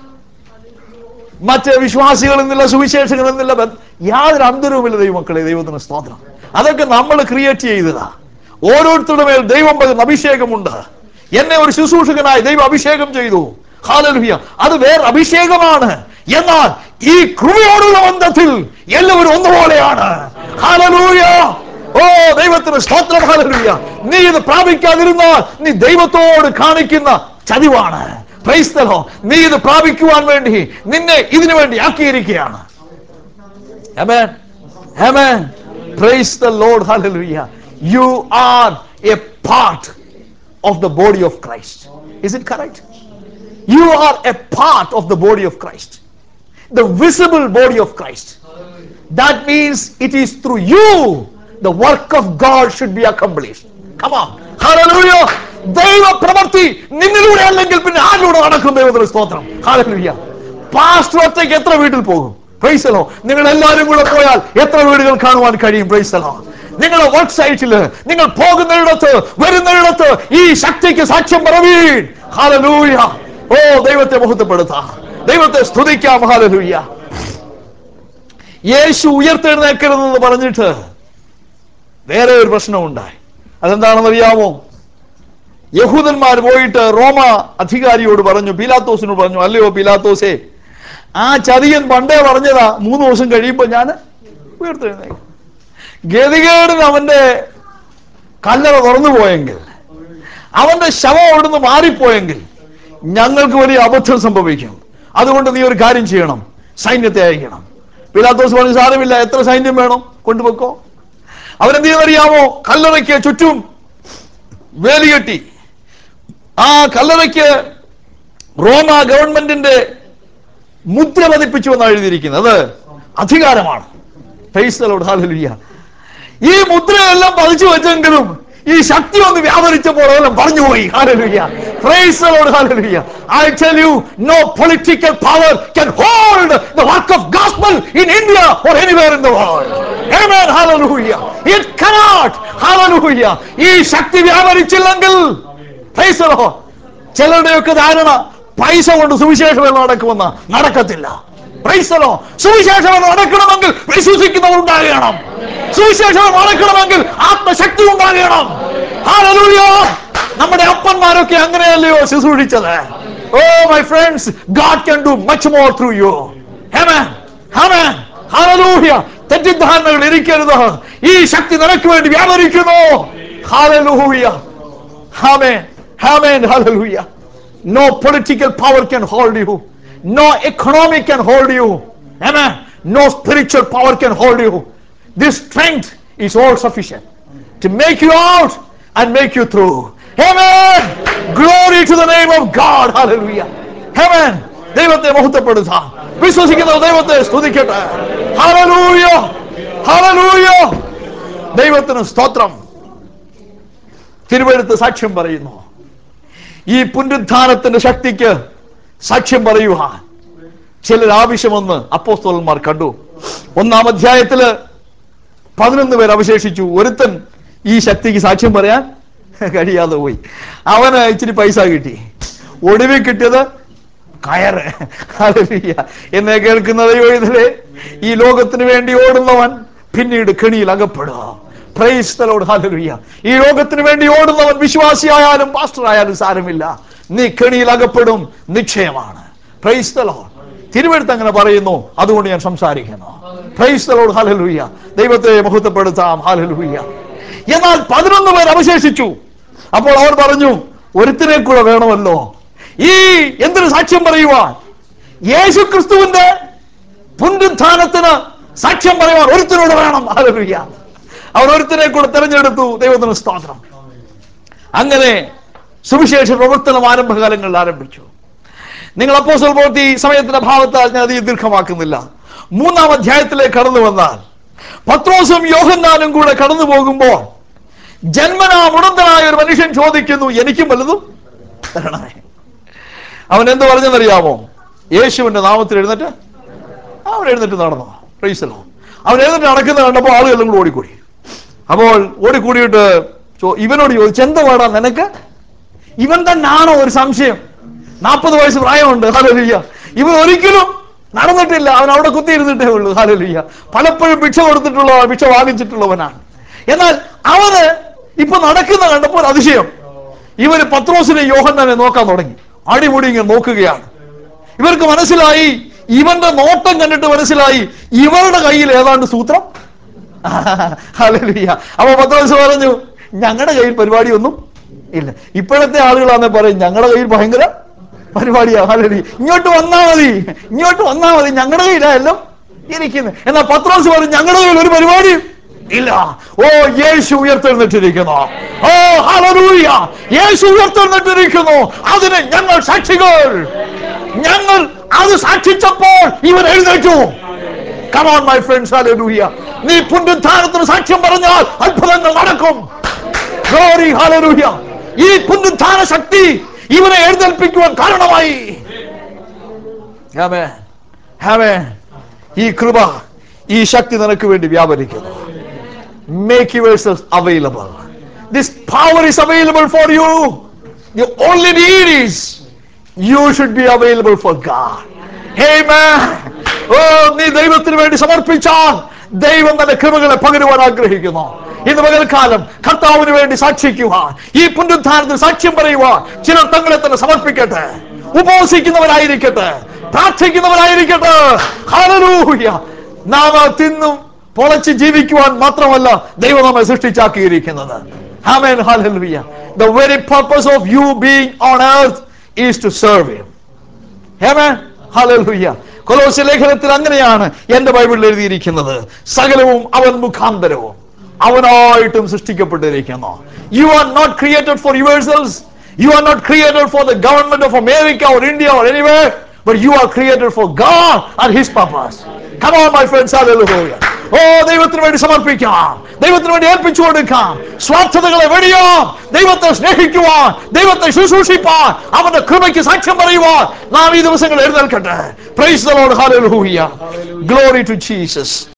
മറ്റ് വിശ്വാസികളെന്നില്ല സുവിശേഷങ്ങളെന്നില്ല ബന്ധ- യാതൊരു അന്തരവുമില്ല ദൈവമക്കളെ ദൈവത്തിന് സ്തോത്രം അതൊക്കെ നമ്മൾ ക്രിയേറ്റ് ചെയ്തതാ ഓരോരുത്തരുടെ മേൽ ദൈവം പകർന്ന അഭിഷേകമുണ്ട് എന്നെ ഒരു ശുശ്രൂഷകനായി ദൈവം അഭിഷേകം ചെയ്തു ഹാലലുഹിയ അത് വേറെ അഭിഷേകമാണ് എന്നാൽ ഈ കൃപയോടുള്ള ബന്ധത്തിൽ എല്ലാവരും ഒന്നുപോലെയാണ് ഹല്ലേലൂയ ഓ ദൈവത്തിന് സ്തോത്രം ഹല്ലേലൂയ നീ ഇത് പ്രാപിക്കാതിരുന്നാൽ നീ ദൈവത്തോട് കാണിക്കുന്ന ചതിവാണ് Praise the Lord. നീ ഇത് പ്രാപിക്കുവാൻ വേണ്ടി നിന്നെ ഇതിനു വേണ്ടി ആക്കിയിരിക്കുകയാണ് Amen. Amen. Praise the Lord. Hallelujah. You are a part of the body of Christ. Is it correct? You are a part of the body of Christ. The visible body of Christ. That means it is through you the work of God should be accomplished. Come on. Hallelujah. ദൈവ പ്രവൃത്തി നിന്നിലൂടെ അല്ലെങ്കിൽ പിന്നെ ആരിലൂടെ നടക്കും ദൈവത്തിന് സ്തോത്രം ഹാലലുയ്യ pastor ഒറ്റയ്ക്ക് എത്ര വീട്ടിൽ പോകും പ്രൈസലോ നിങ്ങൾ എല്ലാവരും കൂടെ പോയാൽ എത്ര വീടുകൾ കാണുവാൻ കഴിയും പ്രൈസലോ നിങ്ങളുടെ വർക്ക് സൈറ്റില് നിങ്ങൾ പോകുന്നിടത്ത് വരുന്നിടത്ത് ഈ ശക്തിക്ക് സാക്ഷ്യം പറവീൻ ഹാലലൂയ ഓ ദൈവത്തെ മുഹൂർത്തപ്പെടുത്താം ദൈവത്തെ സ്തുതിക്കാം ഹാലലൂയ യേശു ഉയർത്തെഴുന്നേക്കരുതെന്ന് പറഞ്ഞിട്ട് വേറെ ഒരു പ്രശ്നമുണ്ടായി അതെന്താണെന്ന് അറിയാമോ യഹൂദന്മാർ പോയിട്ട് റോമ അധികാരിയോട് പറഞ്ഞു പീലാത്തോസിനോട് പറഞ്ഞു അല്ലയോ പീലാത്തോസേ ആ ചതിയൻ പണ്ടേ പറഞ്ഞതാ മൂന്ന് ദിവസം കഴിയുമ്പോ ഞാൻ ഉയർത്തെഴുന്നേക്കും ഗതികേടിന് അവന്റെ കല്ലറ തുറന്നു പോയെങ്കിൽ അവന്റെ ശവം അവിടുന്ന് മാറിപ്പോയെങ്കിൽ ഞങ്ങൾക്ക് വലിയ അബദ്ധം സംഭവിക്കും അതുകൊണ്ട് നീ ഒരു കാര്യം ചെയ്യണം സൈന്യത്തെ അയക്കണം പിലാത്തോസ് പറഞ്ഞു സാരമില്ല എത്ര സൈന്യം വേണം കൊണ്ടുപോക്കോ അവരെന്ത് ചെയ്യുന്നറിയാമോ കല്ലറയ്ക്ക് ചുറ്റും വേലികെട്ടി ആ കല്ലറയ്ക്ക് റോമ ഗവൺമെന്റിന്റെ മുദ്ര പതിപ്പിച്ചു എന്നാണ് എഴുതിയിരിക്കുന്നത് അത് അധികാരമാണ് Praise the Lord. Hallelujah. ഈ മുദ്രയെല്ലാം പതിച്ചു വെച്ചെങ്കിലും ഈ ശക്തി ഒന്ന് വ്യാപരിച്ചപ്പോൾ അതെല്ലാം പറഞ്ഞുപോയി Hallelujah. Praise the Lord. Hallelujah. I tell you, no political power can hold the work of gospel in India or anywhere in the world. Amen. Hallelujah. It cannot. Hallelujah. ഈ ശക്തി വ്യാപരിച്ചില്ലെങ്കിൽ Praise the Lord. ചിലരുടെയൊക്കെ ധാരണ പൈസ കൊണ്ട് സുവിശേഷം എല്ലാം നടക്കുമെന്ന് നടക്കത്തില്ല Praise the Lord. സുവിശേഷം എന്ന് നടക്കണമെങ്കിൽ വിശ്വസിക്കുന്നവർ ഉണ്ടാകണം സുവിശേഷം നടക്കണമെങ്കിൽ ആത്മശക്തി ഉണ്ടാകണം Hallelujah. നമ്മുടെ അപ്പന്മാരൊക്കെ അങ്ങനെയല്ലയോ ശുശ്രൂഷിച്ചത് oh my friends God can do much more through you Amen. Amen. Hallelujah. തെറ്റിദ്ധാരണകൾ ഇരിക്കരുത് ഈ ശക്തി നിനക്ക് വേണ്ടി വ്യാപരിക്കുന്നു Hallelujah. Amen. Amen. Hallelujah. No political power can hold you. No economic can hold you. Amen. No spiritual power can hold you. This strength is all sufficient to make you out and make you through. Amen. Glory to the name of God. Hallelujah. Amen. ദൈവത്തെ മഹത്വപ്പെടുത്താം വിശ്വസിക്കുന്ന ദൈവത്തെ സ്തുതിക്കട്ടെ hallelujah hallelujah ദൈവത്തിന് സ്തോത്രം തിരുവഴുത്ത് സാക്ഷ്യം പറയുന്നു ഈ പുനരുദ്ധാനത്തിന്റെ ശക്തിക്ക് സാക്ഷ്യം പറയുവാൻ ചിലർ ആവശ്യമെന്ന് അപ്പോസ്തലന്മാർ കണ്ടു ഒന്നാം അധ്യായത്തില് പതിനൊന്ന് പേർ അവശേഷിച്ചു ഒരുത്തൻ ഈ ശക്തിക്ക് സാക്ഷ്യം പറയാൻ കഴിയാതെ പോയി അവന് ഇച്ചിരി പൈസ കിട്ടി ഒടുവിൽ കിട്ടിയത് കയറ് ഹല്ലേലൂയ. എന്നെ കേൾക്കുന്ന ദൈവത്തിലെ ഈ ലോകത്തിന് വേണ്ടി ഓടുന്നവൻ പിന്നീട് കെണിയിൽ അകപ്പെടുക Praise the Lord. Hallelujah. ഈ ലോകത്തിന് വേണ്ടി ഓടുന്നവൻ വിശ്വാസിയായാലും പാസ്റ്റർ ആയാലും സാരമില്ല നീ കെണിയിൽ അകപ്പെടും നിശ്ചയമാണ് Praise the Lord. തിരുവഴുത്ത് അങ്ങനെ പറയുന്നു അതുകൊണ്ട് ഞാൻ സംസാരിക്കുന്നു Praise the Lord. Hallelujah. ദൈവത്തെ മഹത്വപ്പെടുത്താം Hallelujah. എന്നാൽ പതിനൊന്ന് പേർ അവശേഷിച്ചു അപ്പോൾ അവർ പറഞ്ഞു ഒരുത്തിനെ കൂടെ വേണമല്ലോ ഈ എന്തിനു സാക്ഷ്യം പറയുവാൻ യേശു ക്രിസ്തുവിന്റെ പുനരുത്ഥാനത്തിന് സാക്ഷ്യം പറയുവാൻ ഒരുത്തിനോട് വേണം Hallelujah. അവർ ഒരുത്തിനെ കൂടെ തെരഞ്ഞെടുത്തു ദൈവത്തിന് സ്തോത്രം അങ്ങനെ സുവിശേഷ പ്രവർത്തനം ആരംഭകാലങ്ങളിൽ ആരംഭിച്ചു നിങ്ങൾ അപ്പോസ്റ്റൽ പ്രവൃത്തി സമയത്തിന്റെ ഭാവത്താൽ ഞാൻ അധികം ദീർഘമാക്കുന്നില്ല മൂന്നാം അധ്യായത്തിലേക്ക് കടന്നു വന്നാൽ പത്രോസും യോഹന്നാനും കൂടെ കടന്നു പോകുമ്പോൾ ജന്മനാ മുടന്തനായ ഒരു മനുഷ്യൻ ചോദിക്കുന്നു എനിക്കും വലുതും തരണമേ അവൻ എന്ത് പറഞ്ഞെന്നറിയാമോ യേശുവിന്റെ നാമത്തിൽ എഴുന്നേറ്റ് അവൻ എഴുന്നേറ്റ് നടന്നു പ്രൈസലോ അവൻ എഴുന്നേറ്റ് നടക്കുന്നത് കണ്ടപ്പോൾ ആളുകളെല്ലാം കൂടി ഓടിക്കൂടി അപ്പോൾ ഓടിക്കൂടിയിട്ട് ചോ- ഇവനോട് ചോദിച്ചു എന്താ പാടാ നിനക്ക് ഇവൻ തന്നെയാണോ ഒരു സംശയം നാൽപ്പത് വയസ്സ് പ്രായമുണ്ട് ഹാലലിയ ഇവൻ ഒരിക്കലും നടന്നിട്ടില്ല അവൻ അവിടെ കുത്തിയിരുന്നിട്ടേ ഉള്ളൂ ഹാലലിയ പലപ്പോഴും ഭിക്ഷ കൊടുത്തിട്ടുള്ള ഭിക്ഷ വാങ്ങിച്ചിട്ടുള്ളവനാണ് എന്നാൽ അവന് ഇപ്പൊ നടക്കുന്ന കണ്ടപ്പോൾ ഒരു അതിശയം ഇവര് പത്രോസിനെ യോഹന്നാനെ നോക്കാൻ തുടങ്ങി അടിമുടി ഇങ്ങനെ നോക്കുകയാണ് ഇവർക്ക് മനസ്സിലായി ഇവന്റെ നോട്ടം കണ്ടിട്ട് മനസ്സിലായി ഇവരുടെ കയ്യിൽ ഏതാണ്ട് സൂത്രം ഹല്ലേലൂയ അപ്പൊ പത്രോസ് പറഞ്ഞു ഞങ്ങളുടെ കയ്യിൽ പരിപാടിയൊന്നും ഇല്ല ഇപ്പോഴത്തെ ആളുകളാന്ന് പറയും ഞങ്ങളുടെ കയ്യിൽ ഭയങ്കര പരിപാടിയാ ഹല്ലേലൂയ ഇങ്ങോട്ട് വന്നാ മതി ഇങ്ങോട്ട് വന്നാ മതി ഞങ്ങളുടെ കയ്യിലായല്ലോ ഇരിക്കുന്നത് എന്നാൽ പത്രോസ് പറഞ്ഞു ഞങ്ങളുടെ കയ്യിൽ ഒരു പരിപാടിയും ഇല്ല ഓ യേശു ഉയർത്തെഴുന്നിട്ടിരിക്കുന്നു ഓ ഹല്ലേലൂയ യേശു ഉയർത്തെഴുന്നിട്ടിരിക്കുന്നു അതിന് ഞങ്ങൾ സാക്ഷികൾ ഞങ്ങൾ അത് സാക്ഷിച്ചപ്പോൾ ഇവൻ എഴുന്നേറ്റു കമോൺ മൈ ഫ്രണ്ട്സ് ഹല്ലേലൂയ നീ പുനരുത്ഥാനത്തിന് സാക്ഷ്യം പറഞ്ഞാൽ അത്ഭുതങ്ങൾ നടക്കും ഗ്ലോറി ഹല്ലേലൂയ ഈ പുനരുത്ഥാന ശക്തി ഇവനെ എഴുന്നേൽപ്പിക്കുവാൻ കാരണമായി ആമേൻ ആമേൻ ഈ കൃപ ഈ ശക്തി നിനക്ക് വേണ്ടി വ്യാപരിക്കുന്നു make yourselves available. This power is available for you. The only need is you should be available for God. Amen. ഓ നീ ദൈവത്തിന് വേണ്ടി സമർപ്പിച്ചാൽ ദൈവം തന്റെ കൃപകളെ പകരുവാൻ ആഗ്രഹിക്കുന്നു ഇന്ന് പകൽക്കാലം കർത്താവിന് വേണ്ടി സാക്ഷിക്കുവാൻ ഈ പുനരുദ്ധാനത്തിന് സാക്ഷ്യം പറയുവാൻ ചിലർ തങ്ങളെ തന്നെ സമർപ്പിക്കട്ടെ ഉപവസിക്കുന്നവരായിരിക്കട്ടെ പ്രാർത്ഥിക്കുന്നവരായിരിക്കട്ടെ ഹല്ലേലൂയ നാം തിന്നും പൊളച്ച് ജീവിക്കുവാൻ മാത്രമല്ല ദൈവം നമ്മെ സൃഷ്ടിച്ചാക്കിയിരിക്കുന്നത് Amen. Hallelujah. The very purpose of you being on earth is to serve him. Amen. Hallelujah. കൊലോസ്യ ലേഖനത്തിൽ അങ്ങനെയാണ് എന്റെ ബൈബിളിൽ എഴുതിയിരിക്കുന്നത് സകലവും അവൻ മുഖാന്തരവും അവനായിട്ടും സൃഷ്ടിക്കപ്പെട്ടിരിക്കുന്നു you are not created for yourselves you are not created for the government of America or India or anyway but you are created for God and his purpose Come on, my friends, hallelujah. ഓ ദൈവത്തിന് വേണ്ടി സമർപ്പിക്കാം ദൈവത്തിന് വേണ്ടി ഏൽപ്പിച്ചു കൊടുക്കാം സ്വാർത്ഥതകളെ വെടിയാം ദൈവത്തെ സ്നേഹിക്കുവാൻ ദൈവത്തെ ശുശ്രൂഷിപ്പാൻ അവന്റെ കൃപയ്ക്ക് സാക്ഷ്യം പറയുവാൻ നാം ഈ ദിവസങ്ങൾ എഴുന്നേൽക്കട്ടെ praise the Lord hallelujah glory to Jesus